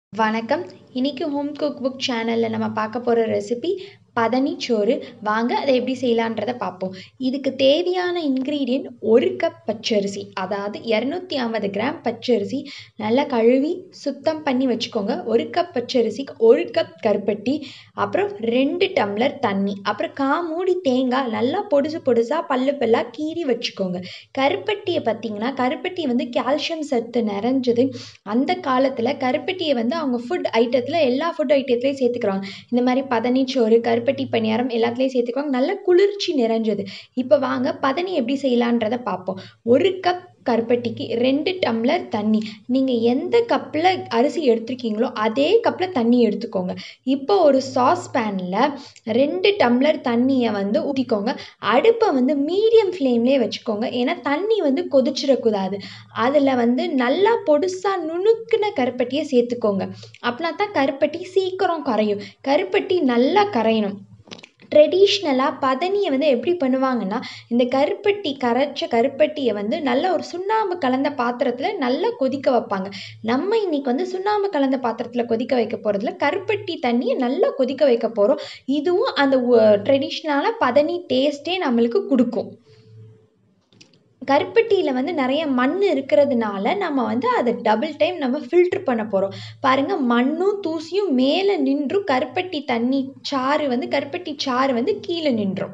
வணக்கம் இன்றைக்கி home cook book சேனலில் நம்ம பார்க்க போகிற ரெசிபி பதனிச்சோறு வாங்க அதை எப்படி செய்யலான்றதை பார்ப்போம் இதுக்கு தேவையான இன்க்ரீடியன்ட் ஒரு கப் பச்சரிசி அதாவது இரநூத்தி ஐம்பது கிராம் பச்சரிசி நல்லா கழுவி சுத்தம் பண்ணி வச்சுக்கோங்க ஒரு கப் பச்சரிசிக்கு ஒரு கப் கருப்பட்டி அப்புறம் ரெண்டு டம்ளர் தண்ணி அப்புறம் காமூடி தேங்காய் நல்லா பொடுசு பொடுசாக பல்லு பல்லாக கீறி வச்சுக்கோங்க கருப்பட்டியை பார்த்தீங்கன்னா கருப்பட்டி வந்து கால்சியம் சத்து நிறைஞ்சது அந்த காலத்தில் கருப்பட்டியை வந்து அவங்க ஃபுட் ஐட்டத்தில் எல்லா ஃபுட் ஐட்டத்துலேயும் சேர்த்துக்கிறாங்க இந்த மாதிரி பதனிச்சோறு கருப்பட்டி பணியாரம் எல்லாத்துலேயும் சேர்த்துக்குவாங்க நல்ல குளிர்ச்சி நிறைஞ்சது இப்போ வாங்க பதனி எப்படி செய்யலான்றதை பார்ப்போம் ஒரு கப் கருப்பட்டிக்கு ரெண்டு டம்ளர் தண்ணி நீங்கள் எந்த கப்பில் அரிசி எடுத்துருக்கீங்களோ அதே கப்பில் தண்ணி எடுத்துக்கோங்க இப்போ ஒரு சாஸ் பேனில் ரெண்டு டம்ளர் தண்ணியை வந்து ஊற்றிக்கோங்க அடுப்பை வந்து மீடியம் ஃப்ளேம்லேயே வச்சுக்கோங்க ஏன்னா தண்ணி வந்து கொதிச்சிடக்கூடாது அதில் வந்து நல்லா பொடுசாக நுணுக்குன கருப்பட்டியை சேர்த்துக்கோங்க அப்படின்னா தான் கருப்பட்டி சீக்கிரம் கரையும் கருப்பட்டி நல்லா கரையணும் ட்ரெடிஷ்னலாக பதனியை வந்து எப்படி பண்ணுவாங்கன்னா இந்த கருப்பட்டி கரைச்ச கருப்பட்டியை வந்து நல்ல ஒரு சுண்ணாம்பு கலந்த பாத்திரத்தில் நல்லா கொதிக்க வைப்பாங்க நம்ம இன்னைக்கு வந்து சுண்ணாம்பு கலந்த பாத்திரத்தில் கொதிக்க வைக்க போகிறதுல கருப்பட்டி தண்ணியை நல்லா கொதிக்க வைக்க போகிறோம் இதுவும் அந்த ட்ரெடிஷ்னலான பதனி டேஸ்ட்டே நம்மளுக்கு கொடுக்கும் கருப்பட்டியில் வந்து நிறைய மண் இருக்கிறதுனால நம்ம வந்து அதை டபுள் டைம் நம்ம ஃபில்ட்ரு பண்ண போகிறோம் பாருங்கள் மண்ணும் தூசியும் மேலே நின்றும் கருப்பட்டி தண்ணி சாறு வந்து கருப்பட்டி சாறு வந்து கீழே நின்றும்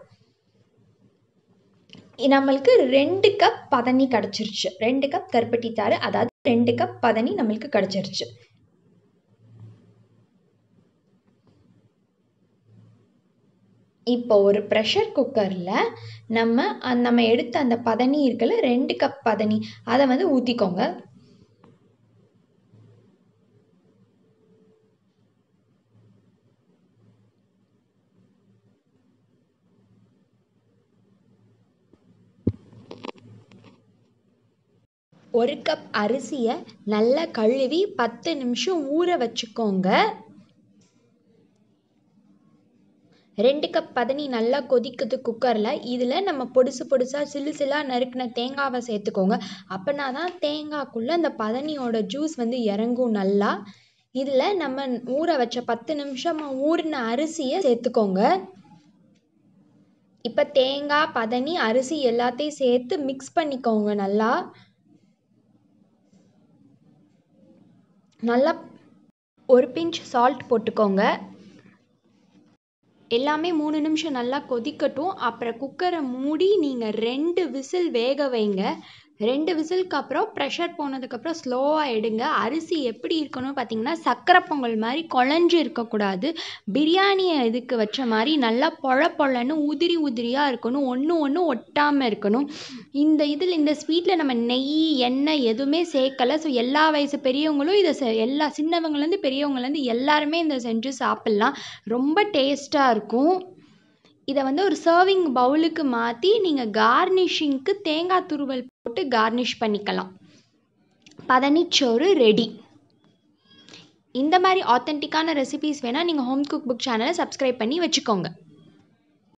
நம்மளுக்கு ரெண்டு கப் பதனி கிடச்சிருச்சு ரெண்டு கப் கருப்பட்டி சாறு அதாவது ரெண்டு கப் பதனி நம்மளுக்கு கிடச்சிருச்சு இப்போ ஒரு ப்ரெஷர் குக்கரில் நம்ம நம்ம எடுத்த அந்த பதனி இருக்குல்ல ரெண்டு கப் பதனி அதை வந்து ஊற்றிக்கோங்க ஒரு கப் அரிசியை நல்லா கழுவி பத்து நிமிஷம் ஊற வச்சுக்கோங்க ரெண்டு கப் பதனி நல்லா கொதிக்குது குக்கரில் இதில் நம்ம பொடுசு பொடுசாக சில்லு சில்லாக நறுக்கின தேங்காவை சேர்த்துக்கோங்க அப்போனா தான் தேங்காய்க்குள்ளே அந்த பதனியோட ஜூஸ் வந்து இறங்கும் நல்லா இதில் நம்ம ஊற வச்ச பத்து நிமிஷமாக ஊறின அரிசியை சேர்த்துக்கோங்க இப்போ தேங்காய் பதனி அரிசி எல்லாத்தையும் சேர்த்து மிக்ஸ் பண்ணிக்கோங்க நல்லா நல்லா ஒரு பிஞ்ச் சால்ட் போட்டுக்கோங்க எல்லாமே மூணு நிமிஷம் நல்லா கொதிக்கட்டும் அப்புறம் குக்கரை மூடி நீங்கள் ரெண்டு விசில் வேக வைங்க ரெண்டு விசிலுக்கு அப்புறம் ப்ரெஷர் போனதுக்கப்புறம் ஸ்லோவாக எடுங்க அரிசி எப்படி இருக்கணும் பார்த்தீங்கன்னா சக்கரை பொங்கல் மாதிரி குழஞ்சி இருக்கக்கூடாது பிரியாணியை இதுக்கு வச்ச மாதிரி நல்லா பொழ பொழன்னு உதிரி உதிரியாக இருக்கணும் ஒன்று ஒன்று ஒட்டாமல் இருக்கணும் இந்த இதில் இந்த ஸ்வீட்டில் நம்ம நெய் எண்ணெய் எதுவுமே சேர்க்கலை ஸோ எல்லா வயசு பெரியவங்களும் இதை செ எல்லா சின்னவங்கலேருந்து பெரியவங்கலேருந்து எல்லாருமே இதை செஞ்சு சாப்பிட்லாம் ரொம்ப டேஸ்ட்டாக இருக்கும் இதை வந்து ஒரு சர்விங் பவுலுக்கு மாற்றி நீங்கள் கார்னிஷிங்க்கு தேங்காய் துருவல் போட்டு கார்னிஷ் பண்ணிக்கலாம் பதனிச்சோறு ரெடி இந்த மாதிரி ஆத்தென்டிக்கான ரெசிபீஸ் வேணால் நீங்கள் ஹோம் குக் புக் சேனலை சப்ஸ்கிரைப் பண்ணி வச்சுக்கோங்க